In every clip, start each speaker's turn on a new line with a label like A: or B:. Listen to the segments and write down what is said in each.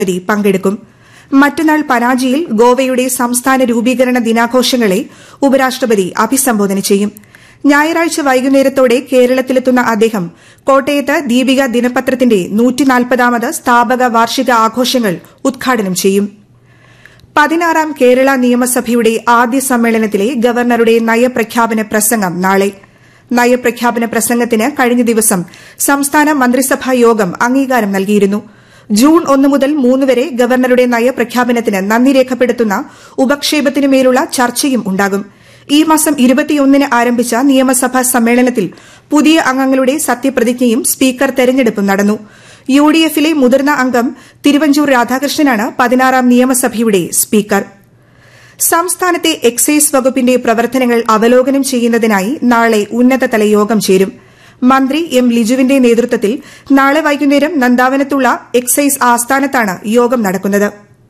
A: മോദി പങ്കെടുക്കും മറ്റന്നാൾ പനാജിയിൽ ഗോവയുടെ സംസ്ഥാന രൂപീകരണ ദിനാഘോഷങ്ങളെ ഉപരാഷ്ട്രപതി അഭിസംബോധന ചെയ്യും ഞായറാഴ്ച വൈകുന്നേരത്തോടെ കേരളത്തിലെത്തുന്ന അദ്ദേഹം കോട്ടയത്ത് ദീപിക ദിനപത്രത്തിന്റെ നൂറ്റിനാൽപ്പതാമത് സ്ഥാപക വാർഷിക ആഘോഷങ്ങൾ ഉദ്ഘാടനം ചെയ്യും പതിനാറാം കേരള നിയമസഭയുടെ ആദ്യ സമ്മേളനത്തിലെ ഗവർണറുടെ നയപ്രഖ്യാപന പ്രസംഗം നാളെ നയപ്രഖ്യാപന പ്രസംഗത്തിന് കഴിഞ്ഞ ദിവസം സംസ്ഥാന മന്ത്രിസഭാ യോഗം അംഗീകാരം നൽകിയിരുന്നു ജൂൺ ഒന്ന് മുതൽ മൂന്ന് വരെ ഗവർണറുടെ നയപ്രഖ്യാപനത്തിന് നന്ദി രേഖപ്പെടുത്തുന്ന ഉപക്ഷേപത്തിനുമേലുള്ള ചർച്ചയും ഉണ്ടാകും ഈ മാസം ഇരുപത്തിയൊന്നിന് ആരംഭിച്ച നിയമസഭാ സമ്മേളനത്തിൽ പുതിയ അംഗങ്ങളുടെ സത്യപ്രതിജ്ഞയും സ്പീക്കർ തെരഞ്ഞെടുപ്പും നടന്നു യു ഡി എഫിലെ മുതിർന്ന അംഗം തിരുവഞ്ചൂർ രാധാകൃഷ്ണനാണ് പതിനാറാം നിയമസഭയുടെ സ്പീക്കർ സംസ്ഥാനത്തെ എക്സൈസ് വകുപ്പിന്റെ പ്രവർത്തനങ്ങൾ അവലോകനം ചെയ്യുന്നതിനായി നാളെ ഉന്നതതല യോഗം ചേരും മന്ത്രി എം ലിജുവിന്റെ നേതൃത്വത്തിൽ നാളെ വൈകുന്നേരം നന്ദാവനത്തുള്ള എക്സൈസ് ആസ്ഥാനത്താണ് യോഗം നടക്കുന്നത്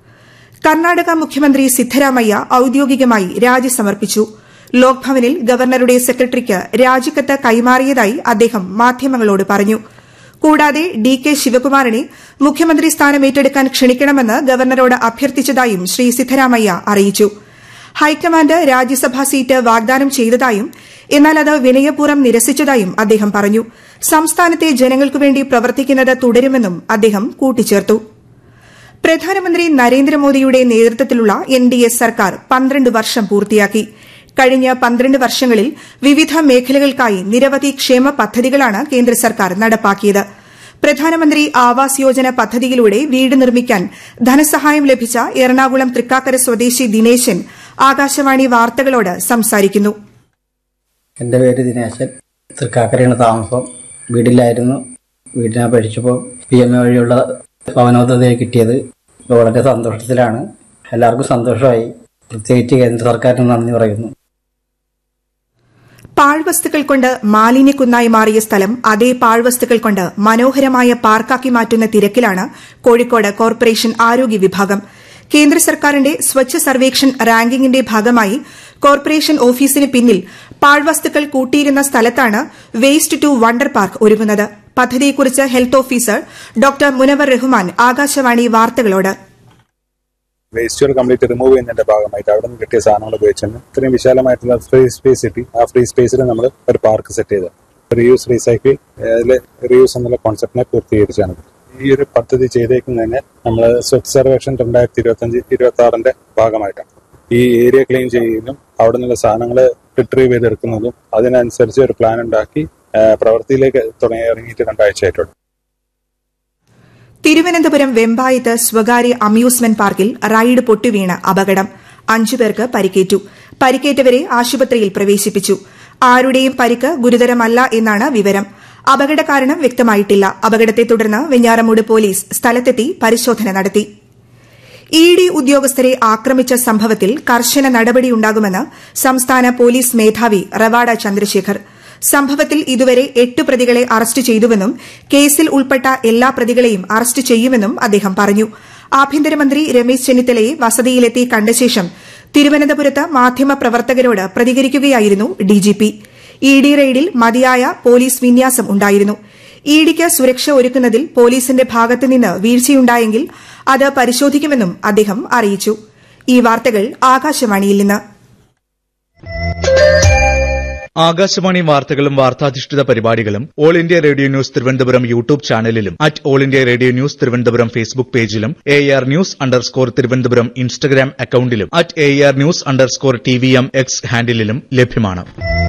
A: കർണാടക മുഖ്യമന്ത്രി സിദ്ധരാമയ്യ ഔദ്യോഗികമായി രാജി സമർപ്പിച്ചു ലോക്ഭവനിൽ ഗവർണറുടെ സെക്രട്ടറിക്ക് രാജിക്കത്ത് കൈമാറിയതായി അദ്ദേഹം മാധ്യമങ്ങളോട് പറഞ്ഞു കൂടാതെ ഡി കെ ശിവകുമാറിനെ മുഖ്യമന്ത്രി സ്ഥാനം ഏറ്റെടുക്കാൻ ക്ഷണിക്കണമെന്ന് ഗവർണറോട് അഭ്യർത്ഥിച്ചതായും ശ്രീ സിദ്ധരാമയ്യ അറിയിച്ചു ഹൈക്കമാൻഡ് രാജ്യസഭാ സീറ്റ് വാഗ്ദാനം ചെയ്തതായും എന്നാൽ അത് വിനയപൂർവ്വം നിരസിച്ചതായും അദ്ദേഹം പറഞ്ഞു സംസ്ഥാനത്തെ ജനങ്ങൾക്കുവേണ്ടി പ്രവർത്തിക്കുന്നത് തുടരുമെന്നും അദ്ദേഹം കൂട്ടിച്ചേർത്തു പ്രധാനമന്ത്രി നരേന്ദ്രമോദിയുടെ നേതൃത്വത്തിലുള്ള എൻ ഡി എ സർക്കാർ പന്ത്രണ്ട് വർഷം പൂർത്തിയാക്കി കഴിഞ്ഞ പന്ത്രണ്ട് വർഷങ്ങളിൽ വിവിധ മേഖലകൾക്കായി നിരവധി ക്ഷേമ പദ്ധതികളാണ് കേന്ദ്ര സർക്കാർ നടപ്പാക്കിയത് പ്രധാനമന്ത്രി ആവാസ് യോജന പദ്ധതിയിലൂടെ വീട് നിർമ്മിക്കാൻ ധനസഹായം ലഭിച്ച എറണാകുളം തൃക്കാക്കര സ്വദേശി ദിനേശൻ ആകാശവാണി വാർത്തകളോട് സംസാരിക്കുന്നു
B: എൻ്റെ പേര് ദിനേശൻ തൃക്കാക്കരയാണ് താമസം വീടില്ലായിരുന്നു വീടിനെ പഠിച്ചപ്പോൾ പി എം എ വഴിയുള്ള ഭവനോദ്ധതയെ കിട്ടിയത് വളരെ സന്തോഷത്തിലാണ് എല്ലാവർക്കും സന്തോഷമായി പ്രത്യേകിച്ച് കേന്ദ്ര സർക്കാരിന് നന്ദി പറയുന്നു
A: പാഴ്വസ്തുക്കൾ കൊണ്ട് മാലിന്യക്കുന്നായി മാറിയ സ്ഥലം അതേ പാഴ്വസ്തുക്കൾ കൊണ്ട് മനോഹരമായ പാർക്കാക്കി മാറ്റുന്ന തിരക്കിലാണ് കോഴിക്കോട് കോർപ്പറേഷൻ ആരോഗ്യ വിഭാഗം കേന്ദ്ര സർക്കാരിന്റെ സ്വച്ഛ സർവേക്ഷൺ റാങ്കിങ്ങിന്റെ ഭാഗമായി കോർപ്പറേഷൻ ഓഫീസിന് പിന്നിൽ പാഴ്വസ്തുക്കൾ കൂട്ടിയിരുന്ന സ്ഥലത്താണ് വേസ്റ്റ് ടു വണ്ടർ പാർക്ക് ഒരുങ്ങുന്നത് പദ്ധതിയെക്കുറിച്ച് health officer doctor Munavar Rahman ആകാശവാണി വാർത്തകളോട്
C: വേസ്റ്റുകൾ കംപ്ലീറ്റ് റിമൂവ് ചെയ്യുന്നതിന്റെ ഭാഗമായിട്ട് അവിടെ നിന്ന് കിട്ടിയ സാധനങ്ങൾ ഉപയോഗിച്ചാണ് ഇത്രയും വിശാലമായിട്ടുള്ള ഫ്രീ സ്പേസ് കിട്ടി ആ ഫ്രീ സ്പേസിൽ നമ്മൾ ഒരു പാർക്ക് സെറ്റ് ചെയ്ത് റീയൂസ് റീസൈക്കിൾ അതിൽ റീയൂസ് എന്നുള്ള കോൺസെപ്റ്റിനെ പൂർത്തീകരിച്ചാണ് ഈ ഒരു പദ്ധതി ചെയ്തേക്കുന്നതിന് നമ്മൾ സ്വച്ഛ് സർവേക്ഷൻ രണ്ടായിരത്തി ഇരുപത്തി അഞ്ച് ഇരുപത്തി ആറിന്റെ ഭാഗമായിട്ടാണ് ഈ ഏരിയ ക്ലീൻ ചെയ്യുന്നതും അവിടെ നിന്നുള്ള സാധനങ്ങൾ റിട്രീവ് ചെയ്തെടുക്കുന്നതും അതിനനുസരിച്ച് ഒരു പ്ലാൻ ഉണ്ടാക്കി പ്രവൃത്തിയിലേക്ക് തുടങ്ങി ഇറങ്ങിയിട്ട് രണ്ടാഴ്ചയായിട്ടുള്ളൂ
A: തിരുവനന്തപുരം വെമ്പായത്ത് സ്വകാര്യ അമ്യൂസ്മെന്റ് പാർക്കിൽ റൈഡ് പൊട്ടിവീണ് അപകടം അഞ്ചുപേർക്ക് പരിക്കേറ്റു പരിക്കേറ്റവരെ ആശുപത്രിയിൽ പ്രവേശിപ്പിച്ചു ആരുടെയും പരിക്ക് ഗുരുതരമല്ല എന്നാണ് വിവരം അപകട കാരണം വ്യക്തമായിട്ടില്ല അപകടത്തെ തുടർന്ന് വെഞ്ഞാറമൂട് പോലീസ് സ്ഥലത്തെത്തി പരിശോധന നടത്തി ഇ ഡി ഉദ്യോഗസ്ഥരെ ആക്രമിച്ച സംഭവത്തിൽ കർശന നടപടിയുണ്ടാകുമെന്ന് സംസ്ഥാന പോലീസ് മേധാവി റവാഡ ചന്ദ്രശേഖർ സംഭവത്തിൽ ഇതുവരെ എട്ട് പ്രതികളെ അറസ്റ്റ് ചെയ്തുവെന്നും കേസിൽ ഉൾപ്പെട്ട എല്ലാ പ്രതികളെയും അറസ്റ്റ് ചെയ്യുമെന്നും അദ്ദേഹം പറഞ്ഞു ആഭ്യന്തരമന്ത്രി രമേശ് ചെന്നിത്തലയെ വസതിയിലെത്തി കണ്ട ശേഷം തിരുവനന്തപുരത്ത് മാധ്യമപ്രവർത്തകരോട് പ്രതികരിക്കുകയായിരുന്നു ഡിജിപി ഇ ഡി റെയ്ഡിൽ മതിയായ പോലീസ് വിന്യാസം ഉണ്ടായിരുന്നു ഇ ഡിക്ക് സുരക്ഷ ഒരുക്കുന്നതിൽ പോലീസിന്റെ ഭാഗത്തുനിന്ന് വീഴ്ചയുണ്ടായെങ്കിൽ അത് പരിശോധിക്കുമെന്നും അദ്ദേഹം അറിയിച്ചു ഈ വാർത്തകൾ ആകാശവാണിയിൽ നിന്ന്
D: ആകാശവാണി വാർത്തകളും വാർത്താധിഷ്ഠിത പരിപാടികളും All India Radio News Thiruvananthapuram YouTube ചാനലിലും at All India Radio News Thiruvananthapuram Facebook പേജിലും A R news underscore Thiruvananthapuram Instagram അക്കൌണ്ടിലും at A R news underscore T V M X ഹാൻഡിലും ലഭ്യമാണ്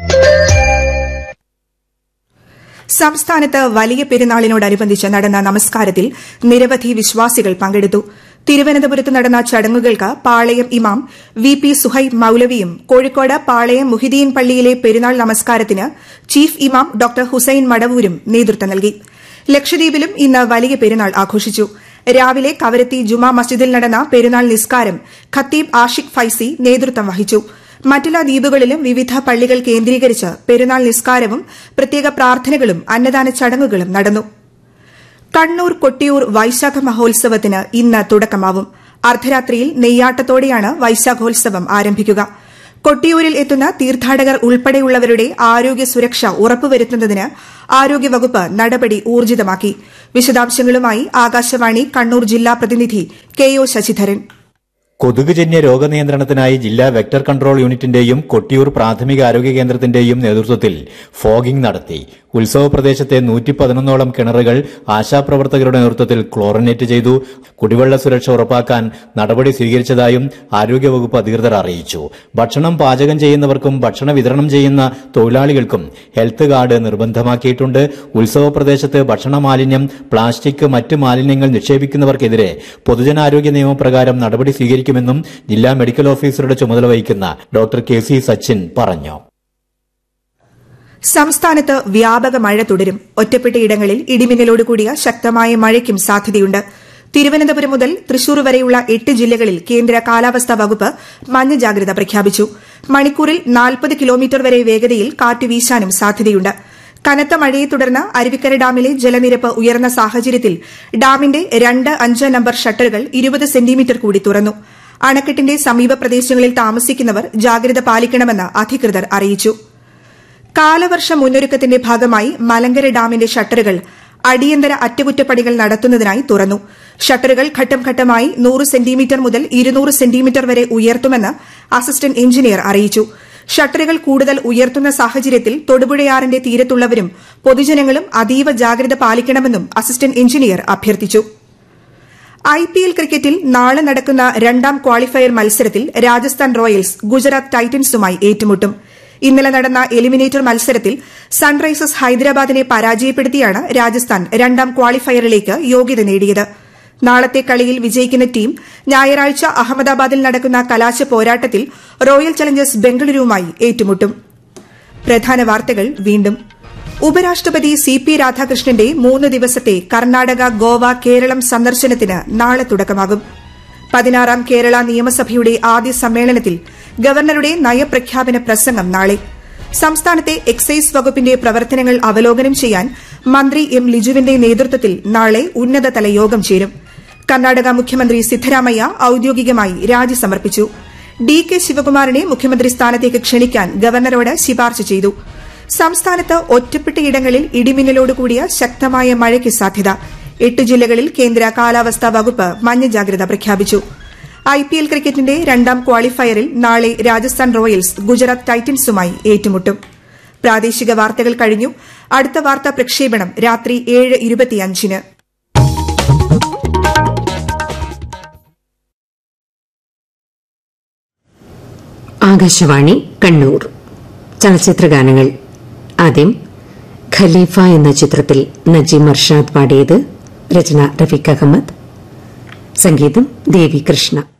A: സംസ്ഥാനത്ത് വലിയ പെരുന്നാളിനോടനുബന്ധിച്ച് നടന്ന നമസ്കാരത്തിൽ നിരവധി വിശ്വാസികൾ പങ്കെടുത്തു തിരുവനന്തപുരത്ത് നടന്ന ചടങ്ങുകൾക്ക് പാളയം ഇമാം വി പി സുഹൈബ് മൌലവിയും കോഴിക്കോട് പാളയം മുഹിദീൻ പള്ളിയിലെ പെരുന്നാൾ നമസ്കാരത്തിന് ചീഫ് ഇമാം ഡോക്ടർ ഹുസൈൻ മടവൂരും നേതൃത്വം നൽകി ലക്ഷദ്വീപിലും ഇന്ന് വലിയ പെരുന്നാൾ ആഘോഷിച്ചു രാവിലെ കവരത്തി ജുമാ മസ്ജിദിൽ നടന്ന പെരുന്നാൾ നിസ്കാരം ഖത്തീബ് ആഷിഖ് ഫൈസി നേതൃത്വം വഹിച്ചു മറ്റുള്ള ദ്വീപുകളിലും വിവിധ പള്ളികൾ കേന്ദ്രീകരിച്ച് പെരുന്നാൾ നിസ്കാരവും പ്രത്യേക പ്രാർത്ഥനകളും അന്നദാന ചടങ്ങുകളും നടന്നു കണ്ണൂർ കൊട്ടിയൂർ വൈശാഖ മഹോത്സവത്തിന് ഇന്ന് തുടക്കമാവും അർദ്ധരാത്രിയിൽ നെയ്യാട്ടത്തോടെയാണ് വൈശാഖോത്സവം ആരംഭിക്കുക കൊട്ടിയൂരിൽ എത്തുന്ന തീർത്ഥാടകർ ഉൾപ്പെടെയുള്ളവരുടെ ആരോഗ്യ സുരക്ഷ ഉറപ്പുവരുത്തുന്നതിന് ആരോഗ്യവകുപ്പ് നടപടി ഊർജിതമാക്കി വിശദാംശങ്ങളുമായി ആകാശവാണി കണ്ണൂർ ജില്ലാ പ്രതിനിധി കെ ഒ ശശിധരൻ
E: കൊതുകുജന്യ രോഗനിയന്ത്രണത്തിനായി ജില്ലാ വെക്ടർ കൺട്രോൾ യൂണിറ്റിന്റെയും കൊട്ടിയൂർ പ്രാഥമിക ആരോഗ്യ കേന്ദ്രത്തിന്റെയും നേതൃത്വത്തിൽ ഫോഗിംഗ് നടത്തി ഉത്സവ പ്രദേശത്തെ നൂറ്റി പതിനൊന്നോളം കിണറുകൾ ആശാപ്രവർത്തകരുടെ നേതൃത്വത്തിൽ ക്ലോറിനേറ്റ് ചെയ്തു കുടിവെള്ള സുരക്ഷ ഉറപ്പാക്കാൻ നടപടി സ്വീകരിച്ചതായും ആരോഗ്യവകുപ്പ് അധികൃതർ അറിയിച്ചു ഭക്ഷണം പാചകം ചെയ്യുന്നവർക്കും ഭക്ഷണ വിതരണം ചെയ്യുന്ന തൊഴിലാളികൾക്കും ഹെൽത്ത് കാർഡ് നിർബന്ധമാക്കിയിട്ടുണ്ട് ഉത്സവ പ്രദേശത്ത് ഭക്ഷണ മാലിന്യം പ്ലാസ്റ്റിക് മറ്റ് മാലിന്യങ്ങൾ നിക്ഷേപിക്കുന്നവർക്കെതിരെ പൊതുജനാരോഗ്യ നിയമപ്രകാരം നടപടി സ്വീകരിക്കുമെന്നും ജില്ലാ മെഡിക്കൽ ഓഫീസറുടെ ചുമതല വഹിക്കുന്ന ഡോക്ടർ കെ സി സച്ചിൻ പറഞ്ഞു
A: സംസ്ഥാനത്ത് വ്യാപക മഴ തുടരും ഒറ്റപ്പെട്ടയിടങ്ങളിൽ ഇടിമിന്നലോട് കൂടിയ ശക്തമായ മഴയ്ക്കും സാധ്യതയുണ്ട് തിരുവനന്തപുരം മുതൽ തൃശൂർ വരെയുള്ള എട്ട് ജില്ലകളിൽ കേന്ദ്ര കാലാവസ്ഥാ വകുപ്പ് മഞ്ഞ ജാഗ്രത പ്രഖ്യാപിച്ചു മണിക്കൂറിൽ നാൽപ്പത് കിലോമീറ്റർ വരെ വേഗതയിൽ കാറ്റ് വീശാനും സാധ്യതയുണ്ട് കനത്ത മഴയെ തുടർന്ന് അരുവിക്കര ഡാമിലെ ജലനിരപ്പ് ഉയർന്ന സാഹചര്യത്തിൽ ഡാമിന്റെ രണ്ട് അഞ്ച് നമ്പർ ഷട്ടറുകൾ ഇരുപത് സെന്റിമീറ്റർ കൂടി തുറന്നു അണക്കെട്ടിന്റെ സമീപ പ്രദേശങ്ങളിൽ താമസിക്കുന്നവർ ജാഗ്രത പാലിക്കണമെന്ന് അധികൃതർ അറിയിച്ചു കാലവർഷ മുന്നൊരുക്കത്തിന്റെ ഭാഗമായി മലങ്കര ഡാമിന്റെ ഷട്ടറുകൾ അടിയന്തര അറ്റകുറ്റപ്പണികൾ നടത്തുന്നതിനായി തുറന്നു ഷട്ടറുകൾ ഘട്ടം ഘട്ടമായി നൂറ് സെന്റിമീറ്റർ മുതൽ ഇരുന്നൂറ് സെന്റിമീറ്റർ വരെ ഉയർത്തുമെന്ന് അസിസ്റ്റന്റ് എഞ്ചിനീയർ അറിയിച്ചു ഷട്ടറുകൾ കൂടുതൽ ഉയർത്തുന്ന സാഹചര്യത്തിൽ തൊടുപുഴയാറിന്റെ തീരത്തുള്ളവരും പൊതുജനങ്ങളും അതീവ ജാഗ്രത പാലിക്കണമെന്നും അസിസ്റ്റന്റ് എഞ്ചിനീയർ അഭ്യർത്ഥിച്ചു ഐപിഎൽ ക്രിക്കറ്റിൽ നാളെ നടക്കുന്ന രണ്ടാം ക്വാളിഫയർ മത്സരത്തിൽ രാജസ്ഥാൻ റോയൽസ് ഗുജറാത്ത് ടൈറ്റൻസുമായി ഏറ്റുമുട്ടും ഇന്നലെ നടന്ന എലിമിനേറ്റർ മത്സരത്തിൽ സൺറൈസേഴ്സ് ഹൈദരാബാദിനെ പരാജയപ്പെടുത്തിയാണ് രാജസ്ഥാൻ രണ്ടാം ക്വാളിഫയറിലേക്ക് യോഗ്യത നേടിയത് നാളത്തെ കളിയിൽ വിജയിക്കുന്ന ടീം ഞായറാഴ്ച അഹമ്മദാബാദിൽ നടക്കുന്ന കലാശ പോരാട്ടത്തിൽ റോയൽ ചലഞ്ചേഴ്സ് ബംഗളൂരുവുമായി ഏറ്റുമുട്ടും പ്രധാന വാർത്തകൾ വീണ്ടും ഉപരാഷ്ട്രപതി സി പി രാധാകൃഷ്ണന്റെ മൂന്ന് ദിവസത്തെ കർണാടക ഗോവ കേരളം സന്ദർശനത്തിന് നാളെ തുടക്കമാകും പതിനാറാം കേരള നിയമസഭയുടെ ആദ്യ സമ്മേളനത്തിൽ ഗവർണറുടെ നയപ്രഖ്യാപന പ്രസംഗം നാളെ സംസ്ഥാനത്തെ എക്സൈസ് വകുപ്പിന്റെ പ്രവർത്തനങ്ങൾ അവലോകനം ചെയ്യാൻ മന്ത്രി എം ലിജുവിന്റെ നേതൃത്വത്തിൽ നാളെ ഉന്നതതല യോഗം ചേരും കർണാടക മുഖ്യമന്ത്രി സിദ്ധരാമയ്യ ഔദ്യോഗികമായി രാജി സമർപ്പിച്ചു ഡി കെ ശിവകുമാറിനെ മുഖ്യമന്ത്രി സ്ഥാനത്തേക്ക് ക്ഷണിക്കാൻ ഗവർണറോട് ശുപാർശ ചെയ്തു സംസ്ഥാനത്ത് ഒറ്റപ്പെട്ടയിടങ്ങളിൽ ഇടിമിന്നലോടുകൂടിയ ശക്തമായ മഴയ്ക്ക് സാധ്യത എട്ട് ജില്ലകളിൽ കേന്ദ്ര കാലാവസ്ഥാ വകുപ്പ് മഞ്ഞ ജാഗ്രത പ്രഖ്യാപിച്ചു ഐപിഎൽ ക്രിക്കറ്റിന്റെ രണ്ടാം ക്വാളിഫയറിൽ നാളെ രാജസ്ഥാൻ റോയൽസ് ഗുജറാത്ത് ടൈറ്റൻസുമായി ഏറ്റുമുട്ടും പ്രാദേശിക വാർത്തകൾ കഴിഞ്ഞു അടുത്ത വാർത്താ പ്രക്ഷേപണം രാത്രി ഏഴ് ഇരുപത്തിയഞ്ചിന്
F: ആകാശവാണി കണ്ണൂർ ചലച്ചിത്ര ഗാനങ്ങൾ ആദ്യം ഖലീഫ എന്ന ചിത്രത്തിൽ നജീം അർഷാദ് പാടിയത് രചന റഫീഖ് അഹമ്മദ് സംഗീതം ദേവി കൃഷ്ണ